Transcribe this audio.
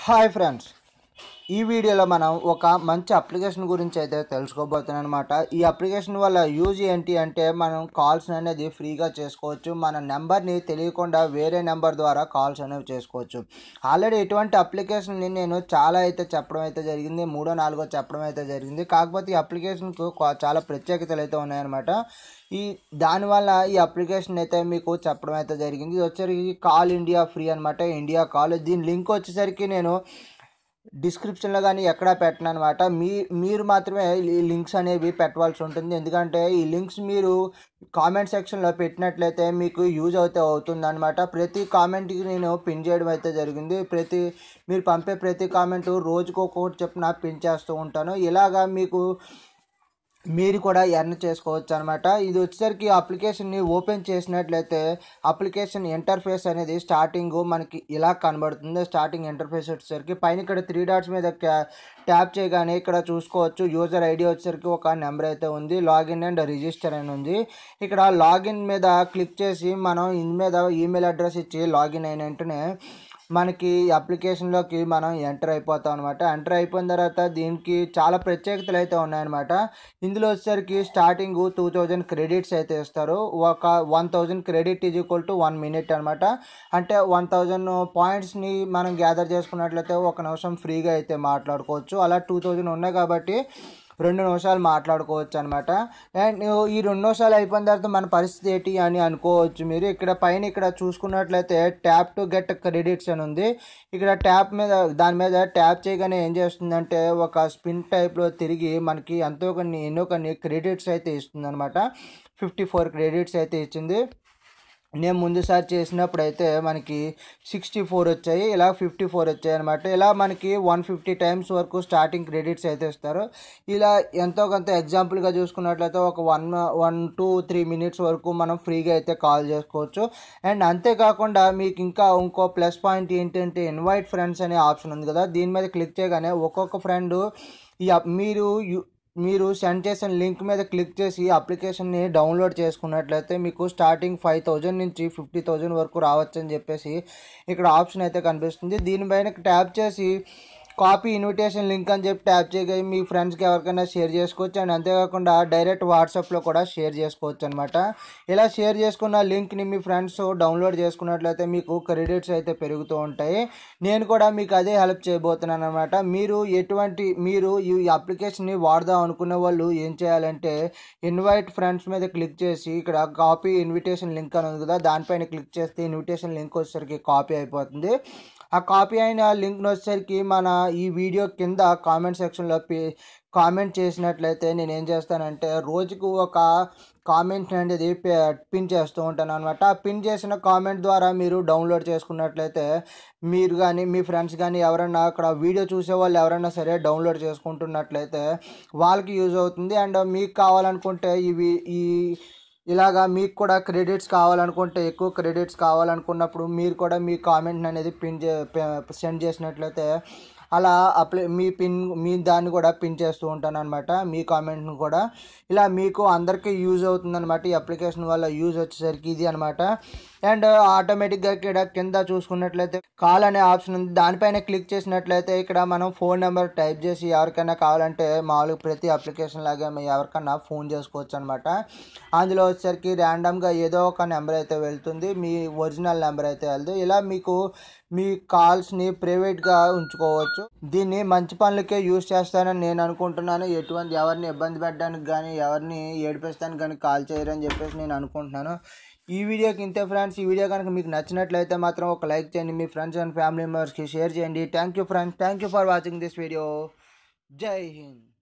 hi friends ఈ వీడియోలో మనం ఒక మంచి అప్లికేషన్ గురించి అయితే తెలుసుకోబోతున్నాం అనమాట ఈ అప్లికేషన్ వల్ల యూజ్ ఏంటి అంటే మనం కాల్స్ అనేది ఫ్రీగా చేసుకోవచ్చు మన నెంబర్ని తెలియకుండా వేరే నెంబర్ ద్వారా కాల్స్ అనేవి చేసుకోవచ్చు ఆల్రెడీ ఇటువంటి అప్లికేషన్ని నేను చాలా అయితే చెప్పడం అయితే జరిగింది మూడో నాలుగో చెప్పడం అయితే జరిగింది కాకపోతే ఈ అప్లికేషన్కు కొ- చాలా ప్రత్యేకతలు అయితే ఉన్నాయన్నమాట ఈ దానివల్ల ఈ అప్లికేషన్ అయితే మీకు చెప్పడం అయితే జరిగింది ఇది వచ్చేసరికి కాల్ ఇండియా ఫ్రీ అనమాట ఇండియా కాల్ దీని లింక్ వచ్చేసరికి నేను డిస్క్రిప్షన్లో కానీ ఎక్కడా పెట్టను అనమాట మీ మీరు మాత్రమే ఈ లింక్స్ అనేవి పెట్టవలసి ఉంటుంది ఎందుకంటే ఈ లింక్స్ మీరు కామెంట్ సెక్షన్లో పెట్టినట్లయితే మీకు యూజ్ అయితే అవుతుంది అనమాట ప్రతి కామెంట్కి నేను పిన్ చేయడం అయితే జరిగింది ప్రతి మీరు పంపే ప్రతి కామెంట్ రోజుకు ఒక్కొక్కటి చెప్పిన పిన్ చేస్తూ ఉంటాను ఇలాగా మీకు మీరు కూడా ఎర్న్ చేసుకోవచ్చు అనమాట ఇది వచ్చేసరికి అప్లికేషన్ని ఓపెన్ చేసినట్లయితే అప్లికేషన్ ఇంటర్ఫేస్ అనేది స్టార్టింగ్ మనకి ఇలా కనబడుతుంది స్టార్టింగ్ ఇంటర్ఫేస్ వచ్చేసరికి పైన ఇక్కడ త్రీ డాట్స్ మీద క్యా- ట్యాప్ చేయగానే ఇక్కడ చూసుకోవచ్చు యూజర్ ఐడి వచ్చేసరికి ఒక నెంబర్ అయితే ఉంది లాగిన్ అండ్ రిజిస్టర్ అని ఉంది ఇక్కడ లాగిన్ మీద క్లిక్ చేసి మనం ఇన్ మీద ఈమెయిల్ అడ్రస్ ఇచ్చి లాగిన్ అయిన వెంటనే మనకి ఈ అప్లికేషన్లోకి మనం ఎంటర్ అయిపోతాం అనమాట ఎంటర్ అయిపోయిన తర్వాత దీనికి చాలా ప్రత్యేకతలు అయితే ఉన్నాయన్నమాట ఇందులో వచ్చేసరికి స్టార్టింగ్ టూ థౌజండ్ క్రెడిట్స్ అయితే ఇస్తారు ఒక one thousand credit is equal to one minute అనమాట అంటే వన్ థౌజండ్ పాయింట్స్ని మనం గ్యాదర్ చేసుకున్నట్లయితే ఒక నిమిషం ఫ్రీగా అయితే మాట్లాడుకోవచ్చు అలా టూ థౌజండ్ ఉన్నాయి కాబట్టి రెండు నిమిషాలు మాట్లాడుకోవచ్చు అనమాట అండ్ ఈ రెండు నిమిషాలు అయిపోయిన తర్వాత మన పరిస్థితి ఏంటి అని అనుకోవచ్చు మీరు ఇక్కడ పైన ఇక్కడ చూసుకున్నట్లయితే ట్యాప్ టు గెట్ క్రెడిట్స్ అని ఉంది ఇక్కడ ట్యాప్ మీద దాని మీద ట్యాప్ చేయగానే ఏం చేస్తుందంటే ఒక స్పిన్ టైప్లో తిరిగి మనకి ఎంతో కొన్ని ఎన్నో కొన్ని క్రెడిట్స్ అయితే ఇస్తుంది అనమాట ఫిఫ్టీ ఫోర్ క్రెడిట్స్ అయితే ఇచ్చింది నేను ముందుసారి చేసినప్పుడు అయితే మనకి సిక్స్టీ ఫోర్ వచ్చాయి ఇలా ఫిఫ్టీ ఫోర్ వచ్చాయి అనమాట ఇలా మనకి వన్ ఫిఫ్టీ టైమ్స్ వరకు స్టార్టింగ్ క్రెడిట్స్ అయితే ఇస్తారు ఇలా ఎంతో కొంత ఎగ్జాంపుల్గా చూసుకున్నట్లయితే ఒక one one two three minutes వరకు మనం ఫ్రీగా అయితే కాల్ చేసుకోవచ్చు అండ్ అంతేకాకుండా మీకు ఇంకా ఇంకో ప్లస్ పాయింట్ ఏంటంటే ఇన్వైట్ ఫ్రెండ్స్ అనే ఆప్షన్ ఉంది కదా దీని మీద క్లిక్ చేయగానే ఒక్కొక్క ఫ్రెండ్ ఈ అప్- మీరు యు- మీరు సెండ్ చేసిన లింక్ మీద క్లిక్ చేసి అప్లికేషన్ని డౌన్లోడ్ చేసుకున్నట్లయితే మీకు స్టార్టింగ్ ఫైవ్ థౌజండ్ నుంచి ఫిఫ్టీ థౌజండ్ వరకు రావచ్చు అని చెప్పేసి ఇక్కడ ఆప్షన్ అయితే కనిపిస్తుంది దీనిపైన ట్యాప్ చేసి కాపీ ఇన్విటేషన్ లింక్ అని చెప్పి ట్యాప్ చేయగా మీ ఫ్రెండ్స్కి ఎవరికైనా షేర్ చేసుకోవచ్చు అండ్ అంతేకాకుండా డైరెక్ట్ వాట్సాప్లో కూడా షేర్ చేసుకోవచ్చు అనమాట ఇలా షేర్ చేసుకున్న లింక్ని మీ ఫ్రెండ్స్ డౌన్లోడ్ చేసుకున్నట్లయితే మీకు క్రెడిట్స్ అయితే పెరుగుతూ ఉంటాయి నేను కూడా మీకు అదే హెల్ప్ చేయబోతున్నాను అనమాట మీరు ఎటువంటి మీరు ఈ అప్లికేషన్ని వాడదాం అనుకునే వాళ్ళు ఏం చేయాలంటే ఇన్వైట్ ఫ్రెండ్స్ మీద క్లిక్ చేసి ఇక్కడ కాపీ ఇన్విటేషన్ లింక్ అని ఉంది కదా దానిపైన క్లిక్ చేస్తే ఇన్విటేషన్ లింక్ వచ్చేసరికి కాపీ అయిపోతుంది ఆ కాపీ అయిన లింక్ని వచ్చేసరికి మన ఈ వీడియో కింద కామెంట్ సెక్షన్లో పి కామెంట్ చేసినట్లయితే నేను ఏం చేస్తానంటే రోజుకు ఒక కామెంట్ అనేది పి- పిన్ చేస్తూ ఉంటాను అనమాట ఆ పిన్ చేసిన కామెంట్ ద్వారా మీరు డౌన్లోడ్ చేసుకున్నట్లయితే మీరు కానీ మీ ఫ్రెండ్స్ కానీ ఎవరైనా అక్కడ వీడియో చూసే వాళ్ళు ఎవరైనా సరే డౌన్లోడ్ చేసుకుంటున్నట్లయితే వాళ్ళకి యూజ్ అవుతుంది అండ్ మీకు కావాలనుకుంటే ఇవి ఈ ఇలాగా మీకు కూడా క్రెడిట్స్ కావాలనుకుంటే ఎక్కువ క్రెడిట్స్ కావాలనుకున్నప్పుడు మీరు కూడా మీ కామెంట్ అనేది పిన్ చే సెండ్ చేసినట్లయితే అలా అప్లై మీ పిన్ మీ దాన్ని కూడా పిన్ చేస్తూ ఉంటాను అనమాట మీ కామెంట్ను కూడా ఇలా మీకు అందరికీ యూజ్ అవుతుంది అనమాట ఈ అప్లికేషన్ వల్ల యూజ్ వచ్చేసరికి ఇది అనమాట అండ్ ఆటోమేటిక్గా ఇక్కడ కింద చూసుకున్నట్లయితే కాల్ అనే ఆప్షన్ ఉంది దానిపైన క్లిక్ చేసినట్లయితే ఇక్కడ మనం ఫోన్ నెంబర్ టైప్ చేసి ఎవరికైనా కావాలంటే మామూలుగా ప్రతి అప్లికేషన్ లాగే మేము ఎవరికైనా ఫోన్ చేసుకోవచ్చు అనమాట అందులో వచ్చేసరికి ర్యాండమ్గా ఏదో ఒక నెంబర్ అయితే వెళ్తుంది మీ ఒరిజినల్ నెంబర్ అయితే వెళ్తుంది ఇలా మీకు మీ కాల్స్ని ప్రైవేట్గా ఉంచుకోవచ్చు దీన్ని మంచి పనులకే యూజ్ చేస్తానని నేను అనుకుంటున్నాను ఎటువంటి ఎవరిని ఇబ్బంది పెట్టడానికి కానీ ఎవరిని ఏడిపిస్తానికి కానీ కాల్ చేయరని చెప్పేసి నేను అనుకుంటున్నాను ఈ వీడియోకి ఇంతే ఫ్రెండ్స్ ఈ వీడియో కనుక మీకు నచ్చినట్లయితే మాత్రం ఒక లైక్ చేయండి మీ ఫ్రెండ్స్ అండ్ ఫ్యామిలీ మెంబర్స్కి షేర్ చేయండి thank you friends thank you for watching this video Jai Hind